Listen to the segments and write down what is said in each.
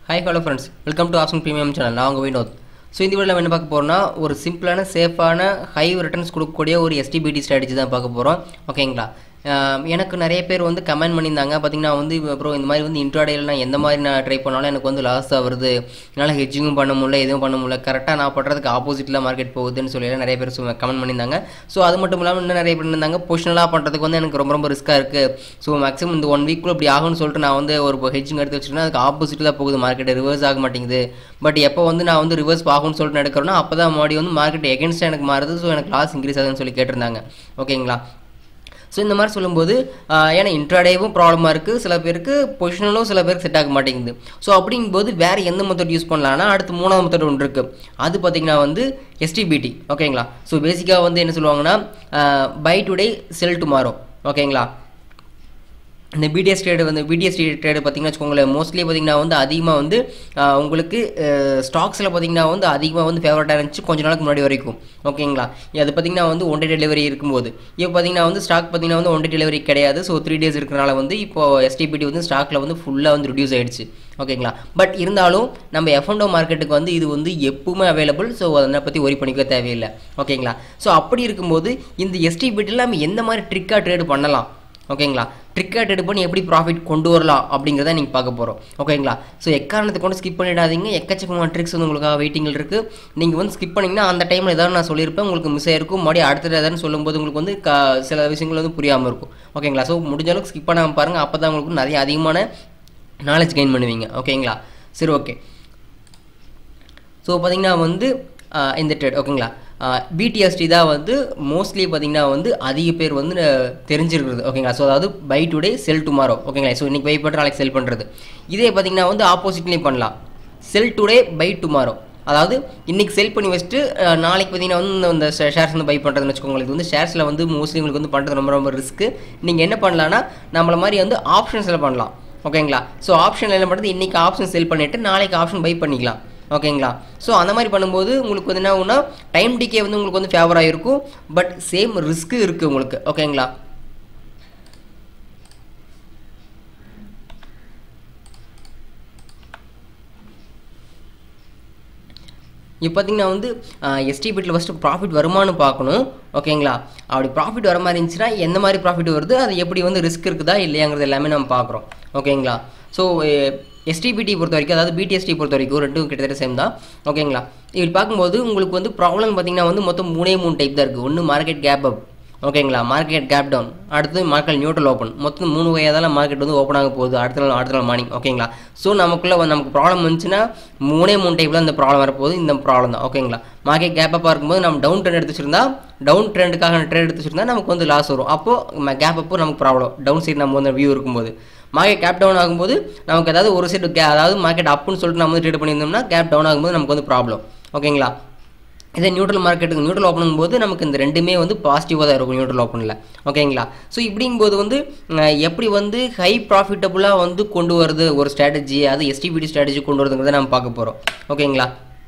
hi hello friends welcome to option premium channel நான் உங்கள் Vinod so இந்த வீடியோவில் நம்ம என்ன பார்க்க போகிறோம்னா ஒரு சிம்பிளான சேஃபான ஹை ரிட்டர்ன்ஸ் கொடுக்கக்கூடிய ஒரு எஸ்டிபிடி ஸ்ட்ராட்டஜி தான் பார்க்க போகிறோம் ஓகேங்களா ஆஹ் எனக்கு நிறைய பேர் வந்து கமெண்ட் பண்ணியிருந்தாங்க பார்த்தீங்கன்னா வந்து அப்புறம் இந்த மாதிரி வந்து இன்ட்ராடேயில் நான் எந்த மாதிரி நான் ட்ரை பண்ணாலும் எனக்கு வந்து லாஸ் தான் வருது என்னால் ஹெட்ஜிங்கும் பண்ண முடியல எதுவும் பண்ண முடியல கரெக்டாக நான் பண்ணுறதுக்கு ஆப்போசிட்டில் மார்க்கெட் போகுதுன்னு சொல்லி நிறைய பேர் கமெண்ட் பண்ணியிருந்தாங்க ஸோ அது மட்டும் இல்லாமல் இன்னும் நிறைய பேர் இருந்தாங்க பொசிஷனலாக பண்ணுறதுக்கு வந்து எனக்கு ரொம்ப ரொம்ப ரிஸ்க்காக இருக்குது ஸோ மேக்ஸிமம் இந்த ஒன் வீக்குள்ள இப்படி ஆகும்னு சொல்லிட்டு நான் வந்து ஒரு ஹெட்ஜிங் எடுத்து வச்சுருந்தேன் அதுக்கு ஆப்போசிட்டில் தான் போகுது மார்க்கெட் ரிவர்ஸ் ஆக மாட்டேங்குது பட் எப்போ வந்து நான் வந்து ரிவர்ஸ் ஆகும்னு சொல்லிட்டு நடக்கிறேன்னா அப்போ தான் மறுபடியும் வந்து மார்க்கெட் எகென்ஸ்டாக எனக்கு மாறுது ஸோ எனக்கு லாஸ் இன்க்ரீஸ் ஆகுதுன்னு சொல்லி கேட்டிருந்தாங்க ஓகேங்களா ஸோ இந்த மாதிரி சொல்லும்போது ஆஹ், ஏன்னா இன்ட்ராடேவும் ப்ராப்ளமாக இருக்குது சில பேருக்கு பொசிஷனலும் சில பேருக்கு செட் ஆக மாட்டேங்குது ஸோ அப்படிங்கும்போது வேறு எந்த மெத்தட் யூஸ் பண்ணலாம்னா அடுத்து மூணாவது மெத்தட் ஒன்று இருக்குது அது பார்த்திங்கன்னா வந்து எஸ்டிபிடி ஓகேங்களா ஸோ பேசிக்காக வந்து என்ன சொல்லுவாங்கன்னா பை டுடே செல் டுமாரோ ஓகேங்களா இந்த பிடிஎஸ் ட்ரேடு வந்து பிடிஎஸ் ட்ரேடு பார்த்தீங்கன்னா வச்சுக்கோங்களேன் மோஸ்ட்லி பார்த்தீங்கன்னா வந்து அதிகமாக வந்து ஆஹ், உங்களுக்கு ஸ்டாக்ஸில் பார்த்தீங்கன்னா வந்து அதிகமாக வந்து ஃபேவரட்டாக இருந்துச்சு கொஞ்ச நாளுக்கு முன்னாடி வரைக்கும் ஓகேங்களா அது பார்த்தீங்கன்னா வந்து ஒன் டே டெலிவரி இருக்கும்போது இப்போ பார்த்தீங்கன்னா வந்து ஸ்டாக் பார்த்தீங்கன்னா வந்து ஒன் டே டெலிவரி கிடையாது ஸோ த்ரீ டேஸ் இருக்கிறனால வந்து இப்போ எஸ்டிபிடி வந்து ஸ்டாக்கில் வந்து ஃபுல்லாக வந்து ரிடியூஸ் ஆயிடுச்சு ஓகேங்களா பட் இருந்தாலும் நம்ம எஃப்என்டோ மார்க்கெட்டுக்கு வந்து இது வந்து எப்பவுமே அவைலபிள் ஸோ அதை பற்றி ஒரி பண்ணிக்க தேவையில்லை ஓகேங்களா ஸோ அப்படி இருக்கும்போது இந்த எஸ்டிபிடியில் நம்ம எந்த மாதிரி ட்ரிக்காக ட்ரேடு பண்ணலாம் ஓகேங்களா ட்ரிக்காக ட்ரேட் பண்ணி எப்படி ப்ராஃபிட் கொண்டு வரலாம் அப்படிங்கிறத நீங்கள் பார்க்க போகிறோம் ஓகேங்களா ஸோ எக்காரணத்தை கொண்டு ஸ்கிப் பண்ணிடாதீங்க எக்கச்சக்கமான ட்ரிக்ஸ் வந்து உங்களுக்காக வெயிட்டிங்கில் இருக்குது நீங்கள் வந்து ஸ்கிப் பண்ணிங்கன்னா அந்த டைமில் ஏதாவது நான் சொல்லியிருப்பேன் உங்களுக்கு மிஸ் ஆயிருக்கும் மறுபடியும் அடுத்தது எதாவது சொல்லும்போது உங்களுக்கு வந்து க சில விஷயங்கள் வந்து புரியாமல் இருக்கும் ஓகேங்களா ஸோ முடிஞ்ச அளவுக்கு ஸ்கிப் பண்ணாமல் பாருங்கள் அப்போ தான் உங்களுக்கு நிறைய அதிகமான நாலேஜ் கெயின் பண்ணுவீங்க ஓகேங்களா சரி ஓகே ஸோ பார்த்தீங்கன்னா வந்து ஆஹ், இந்த ட்ரேட் ஓகேங்களா பிடிஎஸ்டி தான் வந்து மோஸ்ட்லி பார்த்தீங்கன்னா வந்து அதிக பேர் வந்து அஹ், தெரிஞ்சிருக்கிறது ஓகேங்களா ஸோ அதாவது பை டுடே செல் டுமாரோ ஓகேங்களா ஸோ இன்றைக்கி பை பண்ணுற நாளைக்கு செல் பண்ணுறது இதே பார்த்தீங்கன்னா வந்து ஆப்போசிட்லேயும் பண்ணலாம் செல் டுடே பை டுமாரோ அதாவது இன்றைக்கி செல் பண்ணி வச்சுட்டு அஹ், நாளைக்கு பார்த்தீங்கன்னா வந்து இந்த- இந்த ஷேர்ஸ் வந்து பை பண்ணுறதுன்னு வச்சுக்கோங்களேன் இது வந்து ஷேர்ஸில் வந்து மோஸ்ட்லி உங்களுக்கு வந்து பண்ணுறது ரொம்ப ரொம்ப ரிஸ்க்கு நீங்கள் என்ன பண்ணலான்னா நம்மள மாதிரி வந்து ஆப்ஷன்ஸில் பண்ணலாம் ஓகேங்களா ஸோ ஆப்ஷன் என்ன பண்ணுறது இன்றைக்கி ஆப்ஷன் செல் பண்ணிவிட்டு நாளைக்கு ஆப்ஷன் பை பண்ணிக்கலாம் ஓகேங்களா ஸோ அந்த மாதிரி பண்ணும்போது உங்களுக்கு வந்து என்ன ஆகும்னா டைம் டிகே வந்து உங்களுக்கு வந்து ஃபேவராக இருக்கும் பட் சேம் ரிஸ்க்கு இருக்குது உங்களுக்கு ஓகேங்களா இப்போ பார்த்தீங்கன்னா வந்து எஸ்டிபிட்டில் ஃபஸ்ட்டு ப்ராஃபிட் வருமானு பார்க்கணும் ஓகேங்களா அப்படி ப்ராஃபிட் வர மாதிரி இருந்துச்சுன்னா எந்த மாதிரி ப்ராஃபிட் வருது அது எப்படி வந்து ரிஸ்க் இருக்குதா இல்லையாங்கிறது எல்லாமே நம்ம பார்க்குறோம் ஓகேங்களா ஸோ எஸ்டிபிடி பொறுத்த வரைக்கும் அதாவது பிடிஎஸ்டி பொறுத்த வரைக்கும் ரெண்டும் கிட்டத்தட்ட சேம் தான் ஓகேங்களா இப்படி பார்க்கும்போது உங்களுக்கு வந்து ப்ராப்ளம் பார்த்தீங்கன்னா வந்து மொத்தம் மூணே மூணு டைப் தான் இருக்குது ஒன்று மார்க்கெட் கேப் அப் ஓகேங்களா மார்க்கெட் கேப் டவுன் அடுத்து மார்க்கெட் நியூட்ரல் ஓப்பன் மொத்தம் மூணு வகையாக தான் மார்க்கெட் வந்து ஓப்பன் ஆக போகுது அடுத்த நாள் அடுத்த நாள் மார்னிங் ஓகேங்களா ஸோ நமக்குள்ள வந்து நமக்கு ப்ராப்ளம் வந்துச்சுன்னா மூணே மூணு டைப்பில் இந்த ப்ராப்ளம் வரப்போகுது இந்த ப்ராப்ளம் தான் ஓகேங்களா மார்க்கெட் கேப் அப்பாக இருக்கும்போது நம்ம டவுன் ட்ரெண்ட் எடுத்து வச்சிருந்தா டவுன் ட்ரெண்டுக்காக ட்ரேட் எடுத்து வச்சிருந்தா நமக்கு வந்து லாஸ் வரும் அப்போது கேப் அப்போ நமக்கு ப்ராப்ளம் டவுன் சைடு நம்ம வந்து வியூ இருக்கும்போது மார்க்கெட் கேப் டவுன் ஆகும்போது நமக்கு ஏதாவது ஒரு சைடு கே அதாவது மார்க்கெட் அப்புன்னு சொல்லிட்டு நம்ம வந்து ட்ரேட் பண்ணியிருந்தோம்னா கேப் டவுன் ஆகும்போது நமக்கு வந்து ப்ராப்ளம் ஓகேங்களா இதே நியூட்ரல் மார்க்கெட்டுக்கு நியூட்ரல் ஓப்பனும் போது நமக்கு இந்த ரெண்டுமே வந்து பாசிட்டிவாக தான் இருக்கும் நியூட்ரல் ஓப்பனில் ஓகேங்களா ஸோ இப்படிங்கும்போது வந்து அஹ், எப்படி வந்து ஹை ப்ராஃபிட்டபுளாக வந்து கொண்டு வருது ஒரு ஸ்ட்ராட்டஜி அது எஸ்டிபிடி ஸ்ட்ராட்டஜி கொண்டு வருதுங்கிறத நம்ம பார்க்க போகிறோம் ஓகேங்களா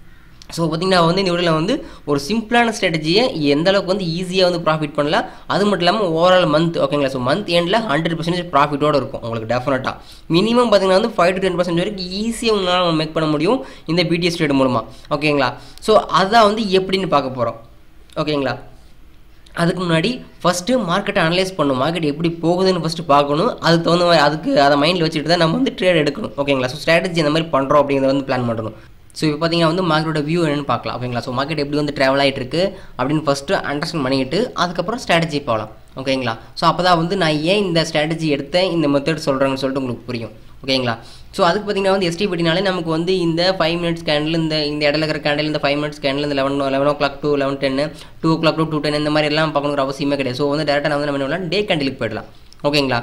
ஸோ பார்த்தீங்கன்னா வந்து இந்த வீடியோவில் வந்து ஒரு சிம்பிளான ஸ்ட்ராட்டஜியை எந்த அளவுக்கு வந்து ஈஸியாக வந்து ப்ராஃபிட் பண்ணலாம் அது மட்டும் இல்லாமல் ஓவரால் மந்த் ஓகேங்களா ஸோ மந்த் எண்டில் ஹண்ட்ரட் பர்சன்டேஜ் ப்ராஃபிட்டோட இருக்கும் உங்களுக்கு டெஃபினட்டாக மினிமம் பார்த்தீங்கன்னா வந்து ஃபைவ் டு டென் பர்சன்ட் வரைக்கும் ஈஸியாக உங்களால் மேக் பண்ண முடியும் இந்த பிடிஎஸ் ட்ரேட் மூலமாக ஓகேங்களா ஸோ அதான் வந்து எப்படின்னு பார்க்க போகிறோம் ஓகேங்களா அதுக்கு முன்னாடி ஃபஸ்ட்டு மார்க்கெட்டை அனலைஸ் பண்ணணும் மார்க்கெட் எப்படி போகுதுன்னு ஃபஸ்ட்டு பார்க்கணும் அதுக்கு தகுந்த மாதிரி அதுக்கு அதை மைண்டில் வச்சுட்டு தான் நம்ம வந்து ட்ரேட் எடுக்கணும் ஓகேங்களா ஸோ ஸ்ட்ராட்டஜி அந்த மாதிரி பண்ணுறோம் அப்படிங்கிறத வந்து பிளான் பண்ணணும் ஸோ இப்போ பார்த்தீங்கன்னா வந்து மார்க்கெட்டோட வியூ என்னன்னு பார்க்கலாம் ஓகேங்களா ஸோ மார்க்கெட் எப்படி வந்து ட்ராவல் ஆகிட்டு இருக்கு அப்படின்னு ஃபஸ்ட்டு அண்டர்ஸ்டாண்ட் பண்ணிக்கிட்டு அதுக்கப்புறம் ஸ்ட்ராட்டஜி போகலாம் ஓகேங்களா ஸோ அப்போ தான் வந்து நான் ஏன் இந்த ஸ்ட்ராட்டஜி எடுத்தேன் இந்த மெத்தட் சொல்கிறேன்னு சொல்லிட்டு உங்களுக்கு புரியும் ஓகேங்களா ஸோ அதுக்கு பார்த்தீங்கன்னா வந்து எஸ்டிபிடினாலே நமக்கு வந்து இந்த ஃபைவ் மினிட்ஸ் கேண்டில் இந்த இந்த இடத்துல இருக்கிற கேண்டில் இந்த ஃபைவ் மினிட்ஸ் கேண்டில் இந்த eleven eleven o'clock to eleven டென்னு two o'clock to two ten இந்த மாதிரி எல்லாம் பார்க்கணுங்கிற அவசியமே கிடையாது ஸோ வந்து டேரெக்டாக வந்து நம்ம என்ன பண்ணலாம் டே கேண்டிலுக்கு போயிடலாம் ஓகேங்களா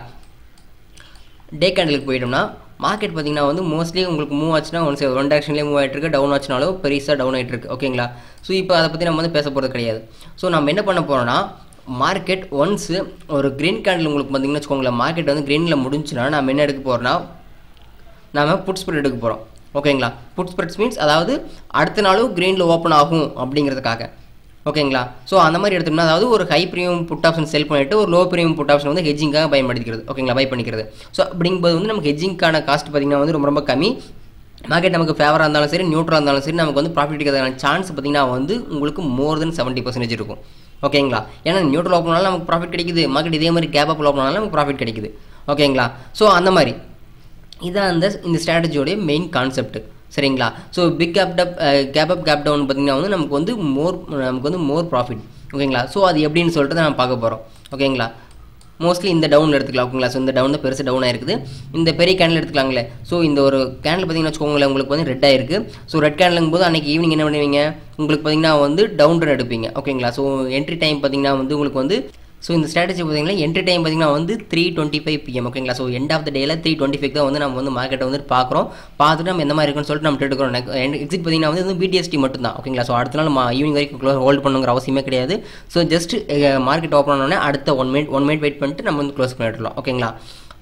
டே கேண்டலுக்கு போயிட்டோம்னா மார்க்கெட் பார்த்தீங்கன்னா வந்து மோஸ்ட்லி உங்களுக்கு மூவ் ஆச்சுன்னா ஒன் சைடு ஒன் டேரக்ஷன்லேயே மூவ் ஆகிட்டு இருக்கு டவுன் ஆச்சுனாலும் பெருசாக டவுன் ஆகிட்டு இருக்கு ஓகேங்களா ஸோ இப்போ அதை பற்றி நம்ம வந்து பேச போகிறது கிடையாது ஸோ நம்ம என்ன பண்ண போகிறோம்னா மார்க்கெட் ஒன்ஸு ஒரு க்ரீன் கேண்டில் உங்களுக்கு பார்த்தீங்கன்னு வச்சுக்கோங்களேன் மார்க்கெட் வந்து க்ரீனில் முடிஞ்சுன்னா நம்ம என்ன எடுக்க போகிறோம்னா நாம புட் ஸ்ப்ரெட் எடுக்க போகிறோம் ஓகேங்களா புட் ஸ்ப்ரெட்ஸ் மீன்ஸ் அதாவது அடுத்த நாளும் க்ரீனில் ஓப்பன் ஆகும் அப்படிங்கிறதுக்காக ஓகேங்களா ஸோ அந்த மாதிரி எடுத்தோம்னா அதாவது ஒரு high premium put option sell பண்ணிட்டு ஒரு லோ ப்ரீமியம் புட் ஆப்ஷன் வந்து ஹெஜிங்காக பயன்படுத்திக்கிறது ஓகேங்களா பை பண்ணிக்கிறது ஸோ அப்படிங்கும்போது வந்து நமக்கு ஹெஜிங்கான காஸ்ட் பார்த்தீங்கன்னா வந்து ரொம்ப ரொம்ப கம்மி மார்க்கெட் நமக்கு ஃபேவராக இருந்தாலும் சரி நியூட்ரலாக இருந்தாலும் சரி நமக்கு வந்து ப்ராஃபிட் கிடைக்கிறதுக்கான சான்ஸ் பார்த்தீங்கன்னா வந்து உங்களுக்கு மோர் தென் செவன்ட்டி பர்சன்டேஜ் இருக்கும் ஓகேங்களா ஏன்னா நியூட்ரல் ஓப்பன் ஆனாலும் நமக்கு ப்ராஃபிட் கிடைக்குது மார்க்கெட் இதே மாதிரி கேப் அப் ஓப்பன் ஆனாலும் நமக்கு ப்ராஃபிட் கிடைக்குது ஓகேங்களா ஸோ அந்த மாதிரி இதான் அந்த இந்த ஸ்ட்ராட்டஜியோடைய மெயின் கான்செப்ட் சரிங்களா ஸோ பிக் கேப் டப் கேப் அப் கேப் டவுன் பார்த்தீங்கன்னா வந்து நமக்கு வந்து மோர் நமக்கு வந்து மோர் ப்ராஃபிட் ஓகேங்களா ஸோ அது எப்படின்னு சொல்லிட்டு நம்ம பார்க்க போகிறோம் ஓகேங்களா மோஸ்ட்லி இந்த டவுன் எடுத்துக்கலாம் ஓகேங்களா ஸோ இந்த டவுன் தான் பெருசு டவுன் ஆயிருக்குது இந்த பெரிய கேண்டில் எடுத்துக்கலாங்களே ஸோ இந்த ஒரு கேண்டில் பார்த்தீங்கன்னா வச்சுக்கோங்களேன் உங்களுக்கு வந்து ரெட் ஆயிருக்கு ஸோ ரெட் கேண்டிலுங்கும் போது அன்றைக்கி ஈவினிங் என்ன பண்ணுவீங்க உங்களுக்கு பார்த்தீங்கன்னா வந்து டவுன் ரன் எடுப்பீங்க ஓகேங்களா ஸோ என்ட்ரி டைம் பார்த்தீங்கன்னா வந்து உங்களுக்கு வந்து ஸோ இந்த ஸ்ட்ராட்டஜி பார்த்தீங்கன்னா என்ட்ரி டைம் பார்த்தீங்கன்னா வந்து த்ரீ டுவெண்ட்டி ஃபைவ் பிஎம் ஓகேங்களா ஸோ எண்ட் ஆஃப் த டேல த்ரீ டுவெண்ட்டி ஃபைவ் தான் வந்து நம்ம வந்து மார்க்கெட்டை வந்து பார்க்குறோம் பார்த்துட்டு நம்ம எந்த மாதிரி இருக்குன்னு சொல்லிட்டு நம்ம எடுக்கிறோம் எக்ஸிட் பார்த்தீங்கன்னா வந்து பிடிஎஸ்டி மட்டும் தான் ஓகேங்களா ஸோ அடுத்த நாள் ஈவினிங் வரைக்கும் க்ளோஸ் ஹோல்ட் பண்ணுங்கிற அவசியமே கிடையாது ஸோ ஜஸ்ட் மார்க்கெட் ஓப்பன் ஆனோடனே அடுத்த one minute one minute wait பண்ணிட்டு நம்ம வந்து க்ளோஸ் பண்ணிடலாம் ஓகேங்களா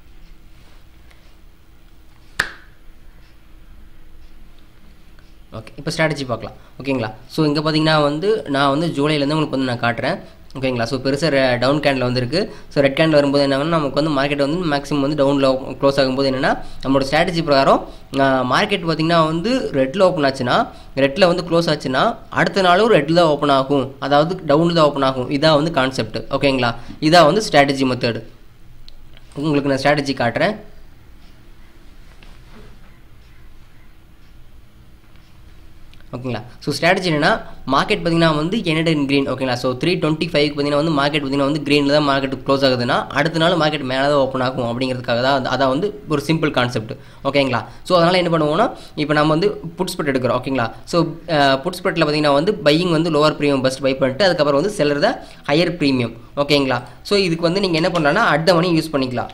ஓகே இப்போ ஸ்ட்ராட்டஜி பார்க்கலாம் ஓகேங்களா ஸோ இங்கே பார்த்தீங்கன்னா வந்து நான் வந்து ஜூலைலேருந்து உங்களுக்கு வந்து நான் காட்டுறேன் ஓகேங்களா ஸோ பெருசாக டவுன் கேண்டில் வந்துருக்கு ஸோ ரெட் கேண்டில் வரும்போது என்ன நமக்கு வந்து மார்க்கெட் வந்து மேக்ஸிமம் வந்து டவுனில் க்ளோஸ் ஆகும்போது என்னென்னா நம்மளோட ஸ்ட்ராட்டஜி பிரகாரம் மார்க்கெட் பார்த்திங்கன்னா வந்து ரெட்டில் ஓப்பன் ஆச்சுன்னா ரெட்டில் வந்து க்ளோஸ் ஆச்சுன்னா அடுத்த நாளும் ரெட்டில் தான் ஓப்பன் ஆகும் அதாவது டவுனில் தான் ஓப்பன் ஆகும் இதான் வந்து கான்செப்ட் ஓகேங்களா இதான் வந்து ஸ்ட்ராட்டஜி மெத்தடு உங்களுக்கு நான் ஸ்ட்ராட்டஜி காட்டுறேன் ஓகேங்களா ஸோ ஸ்ட்ராட்டஜி என்னன்னா மார்க்கெட் பார்த்தீங்கன்னா வந்து என்னடா இன் க்ரீன் ஓகேங்களா ஸோ த்ரீ டுவெண்ட்டி ஃபைவ் பார்த்தீங்கன்னா வந்து மார்க்கெட் பார்த்தீங்கன்னா வந்து க்ரீனில் தான் மார்க்கெட் க்ளோஸ் ஆகுதுன்னா அடுத்த நாள் மார்க்கெட் மேலே தான் ஓப்பன் ஆகும் அப்படிங்கிறதுக்காக தான் அதான் வந்து ஒரு சிம்பிள் கான்செப்ட் ஓகேங்களா ஸோ அதனால் என்ன பண்ணுவோம்னா இப்போ நம்ம வந்து புட் ஸ்பெட் எடுக்கிறோம் ஓகேங்களா ஸோ புட் ஸ்பெட்டில் பார்த்தீங்கன்னா வந்து பையிங் வந்து லோவர் ப்ரீமியம் பஸ்ட் பை பண்ணிட்டு அதுக்கப்புறம் வந்து செல்லர் தான் ஹையர் ப்ரீமியம் ஓகேங்களா ஸோ இதுக்கு வந்து நீங்கள் என்ன பண்ணலாம்னா அடுத்த மணி யூஸ் பண்ணிக்கலாம்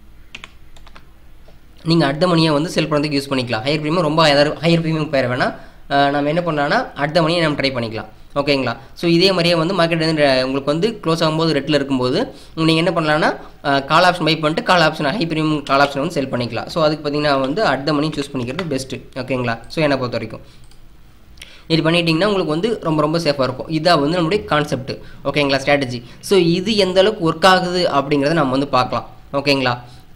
நீங்கள் அடுத்த மணியை வந்து செல் பண்ணுறதுக்கு யூஸ் பண்ணிக்கலாம் ஹையர் ப்ரீமியம் ரொம்ப ஹையர் ஹையர் ப்ரீமியம் பேர் வேணால் நம்ம என்ன பண்ணலாம்னா அடுத்த மணியை நம்ம ட்ரை பண்ணிக்கலாம் ஓகேங்களா ஸோ இதே மாதிரியே வந்து மார்க்கெட் வந்து உங்களுக்கு வந்து க்ளோஸ் ஆகும்போது ரெட்டில் இருக்கும்போது நீங்கள் என்ன பண்ணலாம்னா கால் ஆப்ஷன் பை பண்ணிட்டு call option high premium call option வந்து செல் பண்ணிக்கலாம் ஸோ அதுக்கு பார்த்தீங்கன்னா வந்து அடுத்த மணி சூஸ் பண்ணிக்கிறது பெஸ்ட்டு ஓகேங்களா ஸோ என்னை பொறுத்த வரைக்கும் இது பண்ணிட்டீங்கன்னா உங்களுக்கு வந்து ரொம்ப ரொம்ப சேஃபாக இருக்கும் இதான் வந்து நம்மளுடைய கான்செப்ட் ஓகேங்களா ஸ்ட்ராட்டஜி ஸோ இது எந்த அளவுக்கு ஒர்க் ஆகுது அப்படிங்கிறத நம்ம வந்து பார்க்கலாம் ஓகேங்களா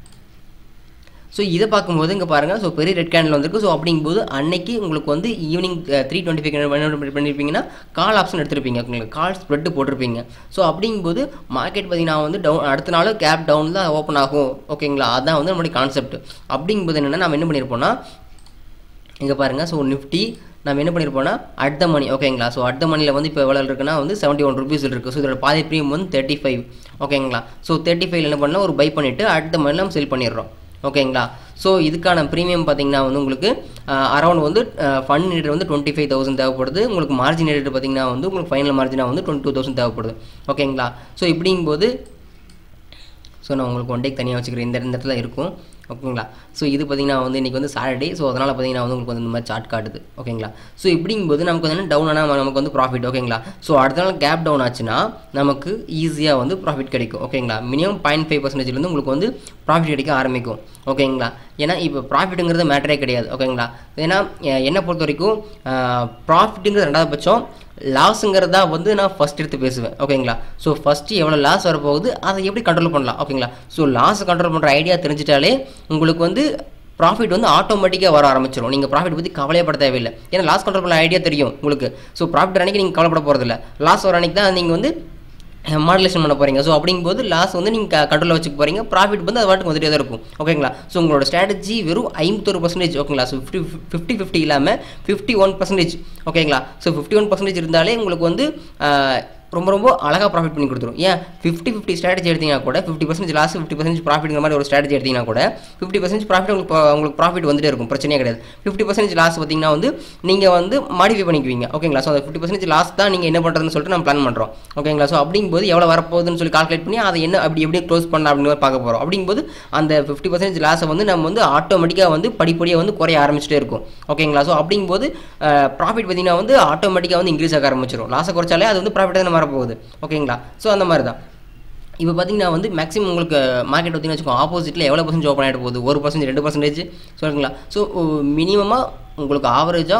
ஸோ இதை பார்க்கும்போது இங்கே பாருங்கள் ஸோ பெரிய ரெட் கேண்டில் வந்திருக்கு ஸோ அப்படிங்கும்போது அன்னைக்கு உங்களுக்கு வந்து ஈவினிங் த்ரீ டுவெண்ட்டி ஃபைவ் பண்ணியிருப்பீங்கன்னா கால் ஆப்ஷன் எடுத்திருப்பீங்க உங்களுக்கு கால் ஸ்ப்ரெட்டு போட்டிருப்பீங்க ஸோ அப்படிங்கும்போது மார்க்கெட் பார்த்தீங்கன்னா வந்து டவுன் அடுத்த நாள் கேப் டவுன் தான் ஓப்பன் ஆகும் ஓகேங்களா அதான் வந்து நம்மளுடைய கான்செப்ட் அப்படிங்கும்போது என்னென்னா நம்ம என்ன பண்ணியிருப்போம்னா இங்கே பாருங்கள் ஸோ நிஃப்டி நம்ம என்ன பண்ணியிருப்போம்னா அட் த மணி ஓகேங்களா ஸோ அட் த மணியில் வந்து இப்போ எவ்வளோ இருக்குன்னா வந்து செவன்ட்டி ஒன் ருபீஸ் இருக்குது ஸோ இதோட பாதி ப்ரீமியம் வந்து தேர்ட்டி ஃபைவ் ஓகேங்களா ஸோ தேர்ட்டி ஃபைவ்ல என்ன பண்ணால் ஒரு பை பண்ணிவிட்டு அட் த மணியில் நம்ம செல் பண்ணிடுறோம் ஓகேங்களா ஸோ இதுக்கான ப்ரீமியம் பார்த்தீங்கன்னா வந்து உங்களுக்கு அரௌண்ட் வந்து ஃபண்ட் ரேட் வந்து டுவெண்ட்டி ஃபைவ் தௌசண்ட் தேவைப்படுது உங்களுக்கு மார்ஜின் ரேட் பார்த்தீங்கன்னா வந்து உங்களுக்கு ஃபைனல் மார்ஜினாக வந்து டுவெண்ட்டி டூ தௌசண்ட் தேவைப்படுது ஓகேங்களா ஸோ இப்படிங்கும்போது ஸோ நான் உங்களுக்கு ஒன் டேக்கு தனியாக வச்சுக்கிறேன் இந்த இந்த இடத்துல இருக்கும் ஓகேங்களா ஸோ இது பார்த்தீங்கன்னா வந்து இன்றைக்கி வந்து சாட்டர்டே ஸோ அதனால் பார்த்தீங்கன்னா வந்து உங்களுக்கு வந்து இந்த மாதிரி சார்ட் காட்டுது ஓகேங்களா ஸோ இப்படிங்கும்போது நமக்கு வந்து டவுன் ஆனால் நமக்கு வந்து ப்ராஃபிட் ஓகேங்களா ஸோ அடுத்த நாள் கேப் டவுன் ஆச்சுன்னா நமக்கு ஈஸியாக வந்து ப்ராஃபிட் கிடைக்கும் ஓகேங்களா மினிமம் பாயிண்ட் ஃபைவ் பர்சன்டேஜ்லேருந்து உங்களுக்கு வந்து ப்ராஃபிட் கிடைக்க ஆரம்பிக்கும் ஓகேங்களா ஏன்னா இப்போ ப்ராஃபிட்டுங்கிறது மேட்டரே கிடையாது ஓகேங்களா ஏன்னா என்னை பொறுத்த வரைக்கும் ப்ராஃபிட்டுங்கிறது ரெண்டாவது பட்சம் லாஸுங்கிறதா வந்து நான் ஃபஸ்ட் எடுத்து பேசுவேன் ஓகேங்களா ஸோ ஃபஸ்ட்டு எவ்வளோ லாஸ் வரப்போகுது அதை எப்படி கண்ட்ரோல் பண்ணலாம் ஓகேங்களா ஸோ லாஸ் கண்ட்ரோல் பண்ணுற ஐடியா தெரிஞ்சிட்டாலே உங்களுக்கு வந்து ப்ராஃபிட் வந்து ஆட்டோமேட்டிக்காக வர ஆரம்பிச்சிடும் நீங்கள் ப்ராஃபிட் பற்றி கவலையப்பட தேவையில்லை ஏன்னா லாஸ் கண்ட்ரோல் பண்ண ஐடியா தெரியும் உங்களுக்கு ஸோ ப்ராஃபிட் அன்றைக்கி நீங்கள் கவலைப்பட போகிறதில்ல லாஸ் வர அன்றைக்கி தான் நீங்கள் வந்து மாடுலேஷன் பண்ண போகிறீங்க ஸோ அப்படிங்கும்போது லாஸ் வந்து நீங்கள் கண்ட்ரோலில் வச்சுக்க போகிறீங்க ப்ராஃபிட் வந்து அது வாட்டுக்கு வந்துட்டே தான் இருக்கும் ஓகேங்களா ஸோ உங்களோட ஸ்ட்ராட்டஜி வெறும் ஐம்பத்தொரு பர்சன்டேஜ் ஓகேங்களா ஸோ ஃபிஃப்டி ஃபிஃப்டி ஃபிஃப்டி இல்லாமல் ஃபிஃப்டி ஒன் பர்சன்டேஜ் ஓகேங்களா ஸோ ஃபிஃப்டி ஒன் பர்சன்டேஜ் இருந்தாலே உங்களுக்கு வந்து ரொம்ப ரொம்ப அழகாக ப்ராஃபிட் பண்ணி கொடுத்துரும் ஏன் ஃபிஃப்டி ஃபிஃப்டி ஸ்ட்ராட்டஜி எடுத்தீங்கன்னா கூட fifty percentage loss fifty percentage ப்ராஃபிட்ங்கிற மாதிரி ஒரு ஸ்ட்ராட்டஜி எடுத்தீங்கன்னா கூட ஃபிஃப்டி பர்சன்டேஜ் ப்ராஃபிட் உங்களுக்கு உங்களுக்கு ப்ராஃபிட் வந்துட்டே இருக்கும் பிரச்சனையே கிடையாது ஃபிஃப்டி பர்சன்டேஜ் லாஸ் பார்த்தீங்கன்னா வந்து நீங்கள் வந்து மாடிஃபை பண்ணிக்குவீங்க ஓகேங்களா ஸோ அந்த ஃபிஃப்டி பர்சன்டேஜ் லாஸ் தான் நீங்கள் என்ன பண்ணுறதுன்னு சொல்லிட்டு நம்ம பிளான் பண்ணுறோம் ஓகேங்களா ஸோ அப்படிங்கும்போது எவ்வளோ வரப்போகுதுன்னு சொல்லி கால்குலேட் பண்ணி அதை என்ன அப்படி எப்படி க்ளோஸ் பண்ணலாம் அப்படின்னு பார்க்க போகிறோம் அப்படிங்கும்போது அந்த ஃபிஃப்டி பர்சன்டேஜ் லாஸை வந்து நம்ம வந்து ஆட்டோமேட்டிக்காக வந்து படிப்படியாக வந்து குறைய ஆரம்பிச்சிட்டே இருக்கும் ஓகேங்களா ஸோ அப்படிங்கும்போது ப்ராஃபிட் பார்த்தீங்கன்னா வந்து ஆட்டோமேட்டிக்காக வந்து இன்க்ரீஸ் ஆக ஆரம்பிச்சிடும் லாஸை குறைச்சாலே அது வந்து ப்ராஃபிட் தான் வரப்போகுது ஓகேங்களா ஸோ அந்த மாதிரி தான் இப்போ பார்த்தீங்கன்னா வந்து மேக்ஸிமம் உங்களுக்கு மார்க்கெட் பார்த்தீங்கன்னா வச்சுக்கோங்க ஆப்போசிட்டில் எவ்வளோ பர்சன்ட் ஓப்பன் ஆகிட்டு போகுது ஒரு பர்சன்ட் ரெண்டு பர்சன்டேஜ் சொல்லுங்களா ஸோ மினிமமாக உங்களுக்கு ஆவரேஜாக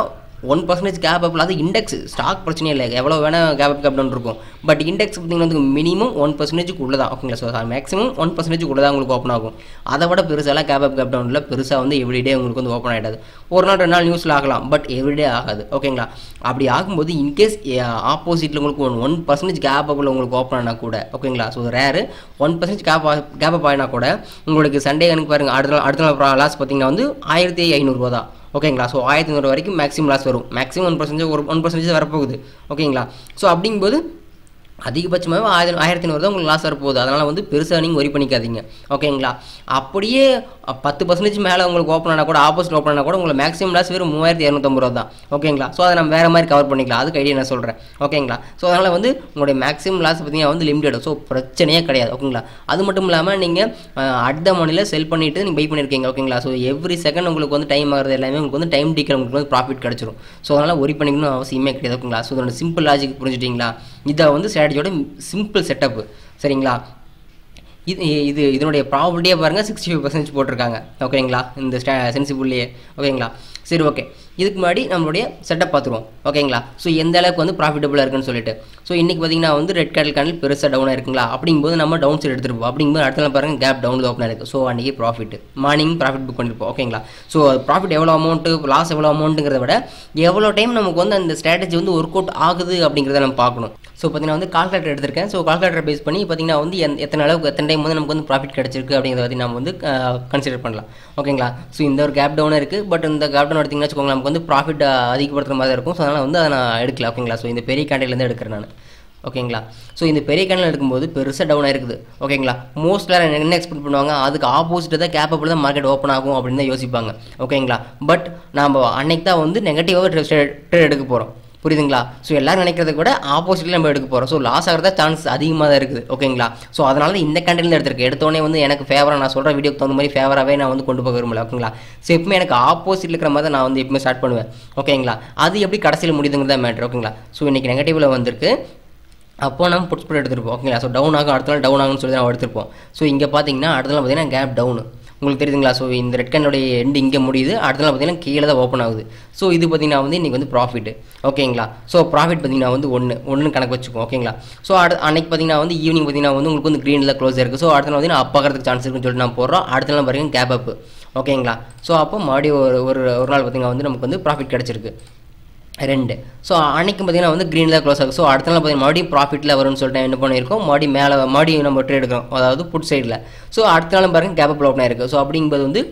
ஒன் பர்சன்டேஜ் கேப் அப்பில் அது இண்டெக்ஸ் ஸ்டாக் பிரச்சனை இல்லை எவ்வளோ வேணால் கேப் அப் கேப் டவுன் இருக்கும் பட் இண்டெக்ஸ் பார்த்தீங்கன்னா வந்து மினிமம் ஒன் பர்சன்டேஜுக்கு உள்ள தான் ஓகேங்களா ஸோ மேக்ஸிமம் ஒன் பர்சன்டேஜ் உள்ள தான் உங்களுக்கு ஓப்பன் ஆகும் அதை விட பெருசாலாம் கேப் அப் கேப் டவுனில் பெருசாக வந்து எவ்ரிடே உங்களுக்கு வந்து ஓப்பன் ஆகிடாது ஒரு நாள் ரெண்டு நாள் நியூஸில் ஆகலாம் பட் எவ்ரிடே ஆகாது ஓகேங்களா அப்படி ஆகும்போது இன்கேஸ் ஆப்போசிட்டில் உங்களுக்கு ஒன் ஒன் பர்சன்டேஜ் கேப் அப்பில் உங்களுக்கு ஓப்பன் ஆனால் கூட ஓகேங்களா so rare one percentage gap gap up ஆகினா கூட உங்களுக்கு சண்டே கணக்கு பாருங்க அடுத்த நாள் அடுத்த நாள் லாஸ் பார்த்தீங்கன்னா வந்து ஆயிரத்தி ஐநூறுரூவா தான் ஓகேங்களா ஸோ ஆயிரத்தி ஐநூறு வரைக்கும் மேக்ஸிமம் லாஸ் வரும் மேக்ஸிமம் ஒன் பர்சன்டேஜ் ஒரு ஒன் பர்சன்டேஜ் வரப்போகுது ஓகேங்களா ஸோ அப்படிங்கும்போது அதிகபட்சமாக ஆயிரம் ஆயிரத்தி ஐநூறு தான் உங்களுக்கு லாஸ் வரப்போகுது அதனால் வந்து பெருசாக நீங்கள் ஒரி பண்ணிக்காதீங்க ஓகேங்களா அப்படியே அஹ், பத்து பர்சன்டேஜ் மேலே உங்களுக்கு ஓப்பன் ஆனால் கூட ஆப்போசிட் ஓப்பன் ஆனால் கூட உங்களுக்கு மேக்ஸிமம் லாஸ் வெறும் மூவாயிரத்தி இரநூத்தம்பது ரூபா தான் ஓகேங்களா ஸோ அதை நம்ம வேறு மாதிரி கவர் பண்ணிக்கலாம் அதுக்கு ஐடியா நான் சொல்கிறேன் ஓகேங்களா ஸோ அதனால் வந்து உங்களுடைய மேக்ஸிமம் லாஸ் பார்த்தீங்கன்னா வந்து லிமிடெட் ஸோ பிரச்சனையே கிடையாது ஓகேங்களா அது மட்டும் இல்லாமல் நீங்கள் அடுத்த மணியில் செல் பண்ணிவிட்டு நீங்கள் பை பண்ணியிருக்கீங்க ஓகேங்களா ஸோ எவ்ரி செகண்ட் உங்களுக்கு வந்து டைம் ஆகிறது எல்லாமே உங்களுக்கு வந்து டைம் டீக்கர் உங்களுக்கு வந்து ப்ராஃபிட் கிடச்சிரும் ஸோ அதனால் ஒரி பண்ணிக்கணும் அவசியமே கிடையாது ஓகேங்களா ஸோ இதோட சிம்பிள் லாஜிக் புரிஞ்சுட்டிங்களா இதை வந்து ஸ்ட்ராட்டஜியோட சிம்பிள் செட்டப் சரிங்களா இது இது இதனுடைய ப்ராபர்ட்டியே பாருங்கள் சிக்ஸ்டி ஃபைவ் பர்சன்டேஜ் போட்டிருக்காங்க ஓகேங்களா இந்த ஸ்டா சென்சிபிள்லேயே ஓகேங்களா சரி ஓகே இதுக்கு முன்னாடி நம்மளுடைய செட்டப் பார்த்துருவோம் ஓகேங்களா ஸோ எந்த அளவுக்கு வந்து ப்ராஃபிட்டபுளாக இருக்குன்னு சொல்லிட்டு ஸோ இன்றைக்கி பார்த்தீங்கன்னா வந்து ரெட் கேரல் கேண்டில் பெருசாக டவுனாக இருக்குங்களா அப்படிங்கும்போது நம்ம டவுன் சைடு எடுத்துருப்போம் அப்படிங்கும்போது அடுத்த நாள் பாருங்கள் கேப் டவுன் ஓப்பன் இருக்குது ஸோ அன்றைக்கி ப்ராஃபிட் மார்னிங் ப்ராஃபிட் புக் பண்ணிருப்போம் ஓகேங்களா ஸோ ப்ராஃபிட் எவ்வளோ அமௌண்ட்டு லாஸ் எவ்வளோ அமௌண்ட்டுங்கிறத விட எவ்வளோ டைம் நமக்கு வந்து அந்த ஸ்ட்ராட்டஜி வந்து ஒர்க் அவுட் ஆகுது அப்படிங்கிறத நம்ம பார்க்கணும் ஸோ பார்த்தீங்கன்னா வந்து கால்குலேட்டர் எடுத்திருக்கேன் ஸோ கால்குலேட்டர் பேஸ் பண்ணி பார்த்தீங்கன்னா வந்து எந்த- எத்தனை அளவுக்கு எத்தனை டைம் வந்து நமக்கு வந்து ப்ராஃபிட் கிடச்சிருக்கு அப்படிங்கிறத பற்றி நம்ம வந்து கன்சிடர் பண்ணலாம் ஓகேங்களா ஸோ இந்த ஒரு கேப் டவுன் இருக்குது பட் இந்த கேப் டவுன் எடுத்திங்கன்னா வச்சுக்கோங்களேன் நமக்கு வந்து ப்ராஃபிட் அதிகப்படுத்துற மாதிரி இருக்கும் ஸோ அதனால் வந்து அதை நான் எடுக்கல ஓகேங்களா ஸோ இந்த பெரிய கேண்டிலேருந்து எடுக்கிறேன் நான் ஓகேங்களா ஸோ இந்த பெரிய கேண்டில் எடுக்கும்போது பெருசாக டவுன் ஆயிருக்குது ஓகேங்களா மோஸ்ட் என்ன எக்ஸ்பெக்ட் பண்ணுவாங்க அதுக்கு ஆப்போசிட் தான் கேப்பபிள் தான் மார்க்கெட் ஓப்பன் ஆகும் அப்படின்னு தான் யோசிப்பாங்க ஓகேங்களா பட் நம்ம அன்னைக்கு தான் வந்து நெகட்டிவாக ட்ரேட் எடுக்க போகிறோம் புரியுதுங்களா ஸோ எல்லாரும் நினைக்கிறத விட ஆப்போசிட்டில் நம்ம எடுக்க போகிறோம் ஸோ லாஸ் ஆகிறதா சான்ஸ் அதிகமாக தான் இருக்குது ஓகேங்களா ஸோ அதனால தான் இந்த கண்டென்ட் எடுத்திருக்கேன் எடுத்தோடனே வந்து எனக்கு ஃபேவராக நான் சொல்கிற வீடியோக்கு தகுந்த மாதிரி ஃபேவராகவே நான் வந்து கொண்டு போக விரும்பல ஓகேங்களா ஸோ எப்பவுமே எனக்கு ஆப்போசிட்டில் இருக்கிற மாதிரி தான் நான் வந்து எப்பவுமே ஸ்டார்ட் பண்ணுவேன் ஓகேங்களா அது எப்படி கடைசியில் முடியுதுங்கிறதா மேட்ரு ஓகேங்களா ஸோ இன்றைக்கி நெகட்டிவில் வந்திருக்கு அப்போ நம்ம புட்ஸ் போட்டு எடுத்துருப்போம் ஓகேங்களா ஸோ டவுன் ஆகும் அடுத்த நாள் டவுன் ஆகும்னு சொல்லி நம்ம எடுத்திருப்போம் ஸோ இங்கே பார்த்தீங்கன்னா அடுத்த நாள் பார்த்தீங்கன்னா கேப் டவுன் உங்களுக்கு தெரியுதுங்களா ஸோ இந்த ரெட் கேண்டோடைய எண்டு இங்கே முடியுது அடுத்த நாள் பார்த்தீங்கன்னா கீழே தான் ஓப்பன் ஆகுது ஸோ இது பார்த்தீங்கன்னா வந்து இன்றைக்கி வந்து ப்ராஃபிட் ஓகேங்களா ஸோ ப்ராஃபிட் பார்த்தீங்கன்னா வந்து ஒன்று ஒன்று கணக்கு வச்சுக்கோம் ஓகேங்களா ஸோ அடு அன்னைக்கு பார்த்தீங்கன்னா வந்து ஈவினிங் பார்த்தீங்கன்னா வந்து உங்களுக்கு வந்து க்ரீனில் க்ளோஸ் இருக்குது ஸோ அடுத்த நாள் வந்து நான் அப்பாக்கிறதுக்கு சான்ஸ் இருக்குன்னு சொல்லிட்டு நான் போடுறோம் அடுத்த நாள் பாருங்க கேப் அப் ஓகேங்களா ஸோ அப்போ மறுபடியும் ஒரு ஒரு ஒரு நாள் பார்த்தீங்கன்னா வந்து நமக்கு வந்து ப்ராஃபிட் கிடச்சிருக்கு ரெண்டு ஸோ அன்னைக்கு பார்த்தீங்கன்னா வந்து க்ரீனில் க்ளோஸ் ஆகும் ஸோ அடுத்த நாள் பார்த்தீங்கன்னா மறுபடியும் ப்ராஃபிட்டில் வரும்னு சொல்லிட்டு என்ன பண்ணியிருக்கோம் மறுபடியும் மேலே மறுபடியும் நம்ம ட்ரேட் எடுக்கிறோம் அதாவது புட் சைடில் ஸோ அடுத்த நாள் பாருங்க கேப் அப் ஓப்பன் ஆயிருக்கு ஸோ அப்படிங்கும்போது வந்து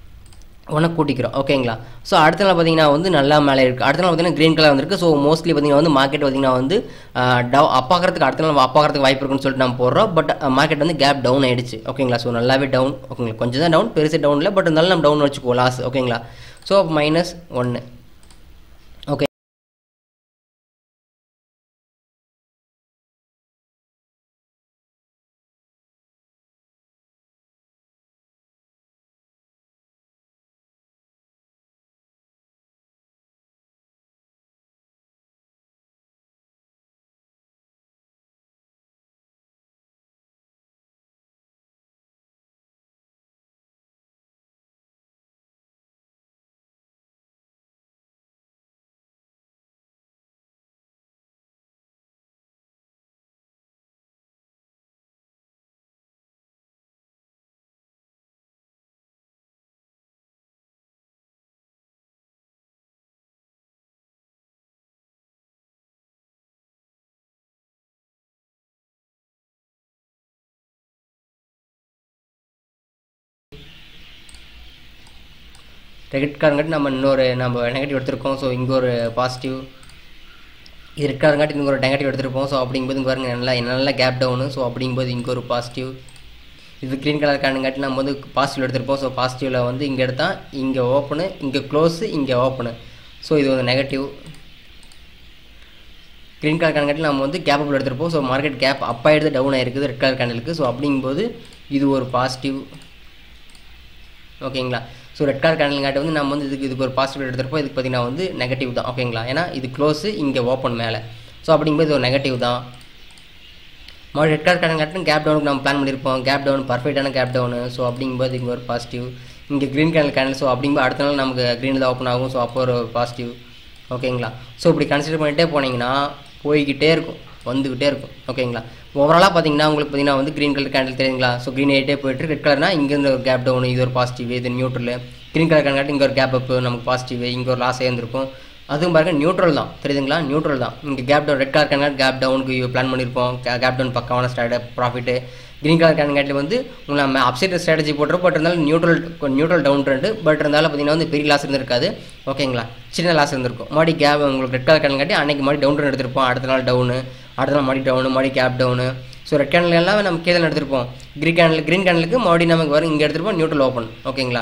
ஒன்று கூட்டிக்கிறோம் ஓகேங்களா ஸோ அடுத்த நாள் பார்த்தீங்கன்னா வந்து நல்லா மேலே இருக்குது அடுத்த நாள் பார்த்தீங்கன்னா க்ரீன் கலர் வந்திருக்கு ஸோ மோஸ்ட்லி பார்த்தீங்கன்னா வந்து மார்க்கெட் பார்த்தீங்கன்னா வந்து டவ் அப்பாக்கிறதுக்கு அடுத்த நாள் அப்பாக்கிறதுக்கு வாய்ப்பு இருக்குன்னு சொல்லிட்டு நம்ம போடுறோம் பட் மார்க்கெட் வந்து கேப் டவுன் ஆயிடுச்சு ஓகேங்களா ஸோ நல்லாவே டவுன் ஓகேங்களா கொஞ்சம் தான் டவுன் பெருசு டவுன் இல்லை பட் இருந்தாலும் நம்ம டவுன் வச்சுக்குவோம் லாஸ் ஓகேங்களா ஸோ மைனஸ் ஒன்று ஓகே ரெட் கார்டுங்காட்டி நம்ம இன்னொரு நம்ம நெகட்டிவ் எடுத்திருக்கோம் ஸோ இங்கே ஒரு பாசிட்டிவ் இது ரெட் கார்டுங்காட்டி இங்கே ஒரு நெகட்டிவ் எடுத்திருப்போம் ஸோ அப்படிங்கும்போது இங்கே பாருங்க நல்லா நல்லா கேப் டவுனு ஸோ அப்படிங்கும்போது இங்கே ஒரு பாசிட்டிவ் இது க்ரீன் கலர் கார்டுங்காட்டி நம்ம வந்து பாசிட்டிவ் எடுத்திருப்போம் ஸோ பாசிட்டிவில் வந்து இங்கே எடுத்தால் இங்கே ஓப்பனு இங்கே க்ளோஸு இங்கே ஓப்பனு ஸோ இது வந்து நெகட்டிவ் க்ரீன் கலர் கேண்டில் நம்ம வந்து கேப்பபிள் எடுத்திருப்போம் ஸோ மார்க்கெட் கேப் அப் ஆகிடுது டவுன் ஆயிருக்குது ரெட் கலர் கேண்டலுக்கு ஸோ அப்படிங்கும்போது இது ஒரு பாசிட்டிவ் ஓகேங்களா ஸோ ரெட் கலர் கேண்டலுங்காட்டி வந்து நம்ம வந்து இதுக்கு இதுக்கு ஒரு பாசிட்டிவ் எடுத்திருப்போம் இதுக்கு பார்த்தீங்கன்னா வந்து நெகட்டிவ் தான் ஓகேங்களா ஏன்னா இது க்ளோஸு இங்கே ஓப்பன் மேலே ஸோ அப்படிங்கும்போது இது ஒரு நெகட்டிவ் தான் மறுபடியும் ரெட் கலர் கேண்டல் கேப் டவுனுக்கு நம்ம பிளான் பண்ணியிருப்போம் கேப் டவுன் பர்ஃபெக்டான கேப் டவுனு ஸோ அப்படிங்கும்போது இங்கே ஒரு பாசிட்டிவ் இங்கே க்ரீன் கேண்டல் கேண்டல் ஸோ அப்படிங்கும்போது அடுத்த நாள் நமக்கு க்ரீன் தான் ஓப்பன் ஆகும் ஸோ அப்போ ஒரு பாசிட்டிவ் ஓகேங்களா ஸோ இப்படி கன்சிடர் பண்ணிகிட்டே போனீங்கன்னா போய்கிட்டே இருக்கும் வந்துக்கிட்டே இருக்கும் ஓகேங்களா ஓவராலாக பார்த்தீங்கன்னா உங்களுக்கு பார்த்தீங்கன்னா வந்து க்ரீன் கலர் கேண்டில் தெரியுங்களா ஸோ க்ரீன் ஆகிட்டே போயிட்டு ரெட் கலர்னா இங்கேருந்து ஒரு கேப் டவுன் இது ஒரு பாசிட்டிவ் இது நியூட்ரல் க்ரீன் கலர் கேண்டில் இங்கே ஒரு கேப் அப் நமக்கு பாசிட்டிவ் இங்கே ஒரு லாஸ் இருந்திருக்கும் அதுவும் பாருங்க நியூட்ரல் தான் தெரியுதுங்களா நியூட்ரல் தான் இங்கே gap down red colour candle gap டவுனுக்கு பிளான் பண்ணியிருப்போம் கேப் டவுன் பக்காவான start profit green colour candle வந்து உங்களை நம்ம அப்சைட் ஸ்ட்ராட்டஜி போட்டுரும் பட் இருந்தாலும் neutral neutral down trend but இருந்தாலும் பார்த்தீங்கன்னா வந்து பெரிய லாஸ் இருந்திருக்காது ஓகேங்களா சின்ன லாஸ் இருந்திருக்கும் மறுபடி கேப் உங்களுக்கு ரெட் கலர் கேண்டில் காட்டி அன்னைக்கு மறுபடி டவுன் ட்ரெண்ட் எடுத்திருப்போம் அடுத்த நாள் டவுனு அடுத்த நாள் மறுபடி டவுனு மறுபடி gap down so red candle எல்லாம் நம்ம கீழே எடுத்திருப்போம் க்ரீன் கேண்டில் க்ரீன் கேண்டலுக்கு மறுபடியும் நமக்கு வரும் இங்கே எடுத்திருப்போம் நியூட்ரல் ஓப்பன் ஓகேங்களா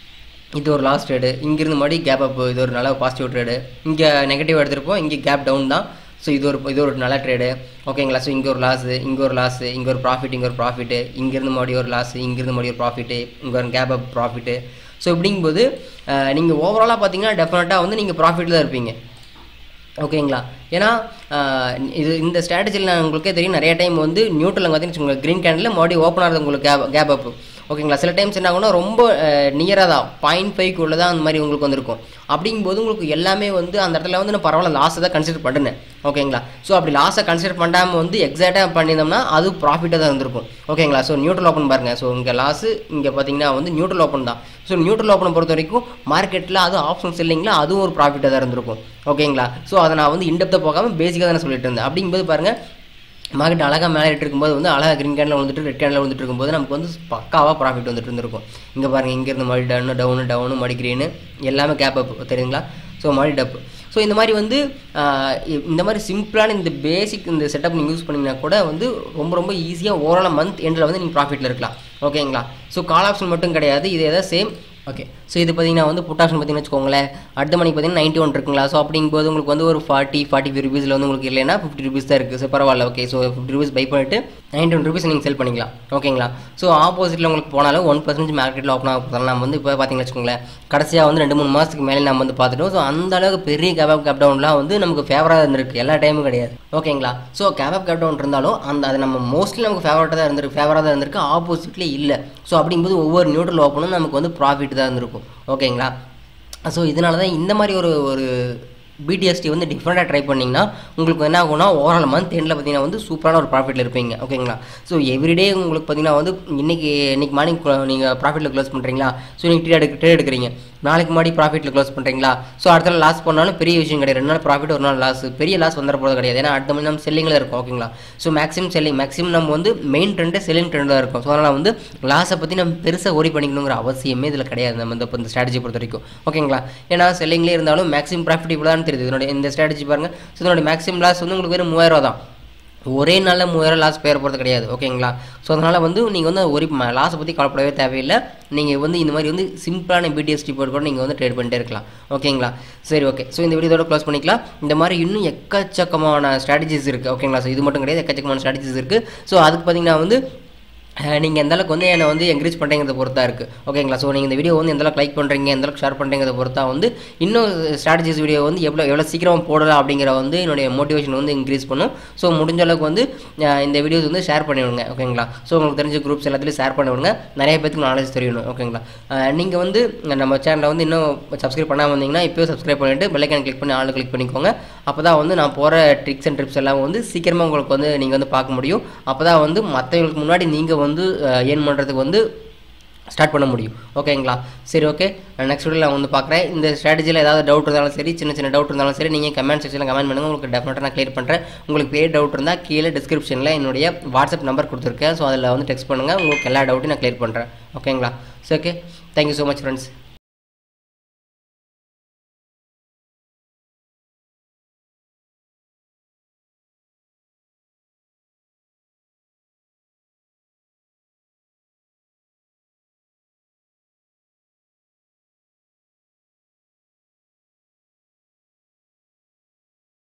இது ஒரு லாஸ்ட் ட்ரேடு இங்கேருந்து மறுபடி கேப் அப் இது ஒரு நல்ல பாசிட்டிவ் ட்ரேடு இங்கே நெகட்டிவ் எடுத்திருப்போம் இங்கே கேப் டவுன் தான் ஸோ இது ஒரு இது ஒரு நல்ல ட்ரேடு ஓகேங்களா ஸோ இங்கே ஒரு லாஸு இங்கே ஒரு லாஸு இங்கே ஒரு ப்ராஃபிட் இங்கே ஒரு ப்ராஃபிட்டு இங்கேருந்து மறுபடியும் ஒரு லாஸு இங்கேருந்து மறுபடியும் ஒரு ப்ராஃபிட்டு இங்கே ஒரு கேப் அப் ப்ராஃபிட்டு ஸோ இப்படிங்கும்போது நீங்கள் ஓவராலாக பார்த்தீங்கன்னா டெஃபினட்டாக வந்து நீங்கள் ப்ராஃபிட்டில் தான் இருப்பீங்க ஓகேங்களா ஏன்னா ஆஹ் இது இந்த ஸ்ட்ராட்டஜியில் நான் உங்களுக்கே தெரியும் நிறைய டைம் வந்து நியூட்ரல் பார்த்தீங்கன்னு வச்சுக்கோங்க க்ரீன் கேண்டில் மறுபடியும் ஓப்பன் ஆகிறது உங்களுக்கு கேப் கேப் அப் ஓகேங்களா சில டைம்ஸ் என்ன ஆகும்னா ரொம்ப நியராக தான் பாயிண்ட் ஃபைவ்க்கு உள்ள தான் அந்த மாதிரி உங்களுக்கு வந்திருக்கும் அப்படிங்கும்போது உங்களுக்கு எல்லாமே வந்து அந்த இடத்துல வந்து நான் பரவாயில்ல லாஸை தான் கன்சிடர் பண்ணினேன் ஓகேங்களா ஸோ அப்படி லாஸை கன்சிடர் பண்ணாமல் வந்து எக்ஸாக்டாக பண்ணியிருந்தோம்னா அது ப்ராஃபிட்டாக தான் இருந்திருக்கும் ஓகேங்களா ஸோ நியூட்ரல் ஓப்பன் பாருங்கள் ஸோ இங்கே லாஸு இங்கே பார்த்தீங்கன்னா வந்து நியூட்ரல் ஓப்பன் தான் ஸோ நியூட்ரல் ஓப்பனை பொறுத்த வரைக்கும் மார்க்கெட்டில் அது ஆப்ஷன் செல்லிங்கில் அதுவும் ஒரு ப்ராஃபிட்டாக தான் இருந்திருக்கும் ஓகேங்களா ஸோ அதை நான் வந்து இன்டெப்த்தாக போகாமல் பேசிக்காக தான் சொல்லிட்டு இருந்தேன் அப்படிங்கும்போது பாருங்கள் மார்க்கெட் அழகாக மேலே இருக்கும்போது வந்து அழகாக க்ரீன் கேண்டில் வந்துட்டு ரெட் கேண்டில் வந்துட்டு இருக்கும்போது நமக்கு வந்து பக்காவாக ப்ராஃபிட் வந்துட்டு இருந்திருக்கும் இங்கே பாருங்கள் இங்கேருந்து மறுபடி டவுனு டவுனு டவுனு மறுபடி க்ரீனு எல்லாமே கேப் அப் தெரியுங்களா ஸோ மறுபடி டப் ஸோ இந்த மாதிரி வந்து ஆஹ் இ- இந்த மாதிரி சிம்பிளான இந்த பேசிக் இந்த செட்டப் நீங்கள் யூஸ் பண்ணிங்கன்னா கூட வந்து ரொம்ப ரொம்ப ஈஸியாக ஓவரால் மந்த் எண்டில் வந்து நீங்கள் ப்ராஃபிட்டில் இருக்கலாம் ஓகேங்களா ஸோ கால் ஆப்ஷன் மட்டும் கிடையாது இது எதாவது சேம் ஓகே ஸோ இது பார்த்தீங்கன்னா வந்து புட் ஆப்ஷன் பார்த்தீங்கன்னு வச்சுக்கோங்களேன் அடுத்த மணிக்கு பார்த்தீங்கன்னா நைன்ட்டி ஒன் இருக்குங்களா ஸோ அப்படிங்கும்போது உங்களுக்கு வந்து ஒரு ஃபார்ட்டி ஃபார்ட்டி ஃபைவ் ருபீஸில் வந்து உங்களுக்கு இல்லைன்னா ஃபிஃப்டி ருபீஸ் தான் இருக்குது ஸோ பரவாயில்ல okay so fifty rupees buy பண்ணிட்டு நைன்ட்டி ஒன் ருபீஸ் நீங்கள் செல் பண்ணிக்கலாம் ஓகேங்களா ஸோ ஆப்போசிட்டில் உங்களுக்கு போனாலும் ஒன் பர்சன்டேஜ் மார்க்கெட்டில் ஓப்பன் ஆக போகிறோம் நம்ம வந்து இப்போ பார்த்தீங்கன்னு வச்சுக்கோங்களேன் கடைசியாக வந்து ரெண்டு மூணு மாதத்துக்கு மேலே நம்ம வந்து பார்த்துட்டோம் ஸோ அந்த அளவுக்கு பெரிய கேப் கேப் டவுன்லாம் வந்து நமக்கு ஃபேவராக இருந்திருக்கு எல்லா டைமும் கிடையாது ஓகேங்களா ஸோ கேப் கேப் டவுன் இருந்தாலும் அந்த அது நம்ம மோஸ்ட்லி நமக்கு ஃபேவரட்டாக தான் இருந்திருக்கு ஃபேவராக தான் இருந்திருக்கு ஆப்போசிட்லி இல்லை ஸோ அப்படிங்கும்போது ஒவ்வொரு நியூட்ரல் ஓப்பனும் நமக்கு வந்து ப்ராஃபிட் தான் இருந்திருக்கும் ஓகேங்களா ஸோ இதனால தான் இந்த மாதிரி ஒரு ஒரு பிடிஎஸ்டி வந்து டிஃப்ரெண்ட்டாக ட்ரை பண்ணிங்கன்னா உங்களுக்கு என்ன ஆகும்னா ஓவரால் மந்த் எண்டில் பார்த்தீங்கன்னா வந்து சூப்பரான ஒரு ப்ராஃபிட்டில் இருப்பீங்க ஓகேங்களா ஸோ எவ்ரிடே உங்களுக்கு பார்த்தீங்கன்னா வந்து இன்னைக்கு இன்னைக்கு மார்னிங் நீங்கள் ப்ராஃபிட்டில் க்ளோஸ் பண்ணுறீங்களா ஸோ நீங்கள் ட்ரேட் எடுக்க ட்ரேட் எடுக்கிறீங்க நாளைக்கு மாடி ப்ராஃபிட்டில் க்ளோஸ் பண்ணுறீங்களா ஸோ அடுத்த நாள் லாஸ் பண்ணாலும் பெரிய விஷயம் கிடையாது ரெண்டு நாள் ப்ராஃபிட் ஒரு நாள் லாஸ் பெரிய லாஸ் வந்துட போகிறது கிடையாது ஏன்னா அடுத்த மணி நம்ம செல்லிங்கில் இருக்கும் ஓகேங்களா ஸோ மேக்ஸிமம் செல்லிங் மேக்ஸிமம் நம்ம வந்து மெயின் ட்ரெண்டு செல்லிங் ட்ரெண்டாக இருக்கும் ஸோ அதனால் வந்து லாஸை பற்றி நம்ம பெருசாக ஒரி பண்ணிக்கணுங்கிற அவசியமே இதில் கிடையாது நம்ம இந்த இந்த ஸ்ட்ராட்டஜி பொறுத்த வரைக்கும் ஓகேங்களா ஏன்னா செல்லிங்லேயே இருந்தாலும் மேக்ஸிமம் ப்ராஃபிட் இவ்வளோ தான் தெரியுது இதனுடைய இந்த ஸ்ட்ராட்டஜி பாருங்கள் ஸோ இதனுடைய மேக்ஸிமம் லாஸ் வந்து உங்களுக்கு வெறும் மூவாயிரம் ரூபா தான் ஒரே நாளில் மூவாயிரம் லாஸ் பேர் போகிறது கிடையாது ஓகேங்களா ஸோ அதனால் வந்து நீங்கள் வந்து ஒரு லாஸை பற்றி கவலைப்படவே தேவையில்லை நீங்கள் வந்து இந்த மாதிரி வந்து சிம்பிளான பிடிஎஸ்டி போட்டு கூட நீங்கள் வந்து ட்ரேட் பண்ணிட்டே இருக்கலாம் ஓகேங்களா சரி ஓகே ஸோ இந்த வீடியோட க்ளோஸ் பண்ணிக்கலாம் இந்த மாதிரி இன்னும் எக்கச்சக்கமான ஸ்ட்ராட்டஜிஸ் இருக்குது ஓகேங்களா ஸோ இது மட்டும் கிடையாது எக்கச்சக்கமான ஸ்ட்ராட்டஜிஸ் இருக்குது ஸோ அதுக்கு பார்த்தீங்கன்னா வந்து நீங்கள் எந்த அளவுக்கு வந்து என்னை வந்து என்கரேஜ் பண்ணுறீங்கிறத பொறுத்தா இருக்குது ஓகேங்களா ஸோ நீங்கள் இந்த வீடியோ வந்து எந்த அளவுக்கு லைக் பண்ணுறீங்க எந்த அளவுக்கு ஷேர் பண்ணுறீங்கிறத பொறுத்தா வந்து இன்னும் ஸ்ட்ராட்டஜிஸ் வீடியோ வந்து எவ்வளோ எவ்வளோ சீக்கிரம் போடலாம் அப்படிங்கிற வந்து என்னுடைய மோட்டிவேஷன் வந்து இன்க்ரீஸ் பண்ணும் ஸோ முடிஞ்ச அளவுக்கு வந்து அஹ், இந்த வீடியோஸ் வந்து ஷேர் பண்ணி விடுங்க ஓகேங்களா ஸோ உங்களுக்கு தெரிஞ்ச குரூப்ஸ் எல்லாத்துலையும் ஷேர் பண்ணி விடுங்க நிறைய பேருக்கு நாலேஜ் தெரியணும் ஓகேங்களா நீங்கள் வந்து நம்ம சேனலை வந்து இன்னும் சப்ஸ்கிரைப் பண்ணாமல் வந்தீங்கன்னா இப்போயே சப்ஸ்கிரைப் பண்ணிவிட்டு பெல்லைக்கான கிளிக் பண்ணி ஆள் கிளிக் பண்ணிக்கோங்க அப்போ தான் வந்து நான் போகிற ட்ரிக்ஸ் அண்ட் ட்ரிப்ஸ் எல்லாம் வந்து சீக்கிரமாக உங்களுக்கு வந்து நீங்கள் வந்து பார்க்க முடியும் அப்போ தான் வந்து மற்றவங்களுக்கு முன்னாடி நீங்கள் வந்து ஏர்ன் பண்ணுறதுக்கு வந்து ஸ்டார்ட் பண்ண முடியும் ஓகேங்களா சரி ஓகே நெக்ஸ்ட் வீடியோவில் நான் வந்து பார்க்குறேன் இந்த ஸ்ட்ராட்டஜியில் ஏதாவது டவுட் இருந்தாலும் சரி சின்ன சின்ன டவுட் இருந்தாலும் சரி நீங்கள் கமெண்ட் செக்ஷனில் கமெண்ட் பண்ணுங்கள் உங்களுக்கு டெஃபினட்டாக நான் கிளியர் பண்ணுறேன் உங்களுக்கு பெரிய டவுட் இருந்தால் கீழே டிஸ்கிரிப்ஷனில் என்னுடைய வாட்ஸ்அப் நம்பர் கொடுத்துருக்கேன் ஸோ அதில் வந்து டெக்ஸ்ட் பண்ணுங்கள் உங்களுக்கு எல்லா டவுட்டையும் நான் கிளியர் பண்ணுறேன் ஓகேங்களா சரி okay thank you so much friends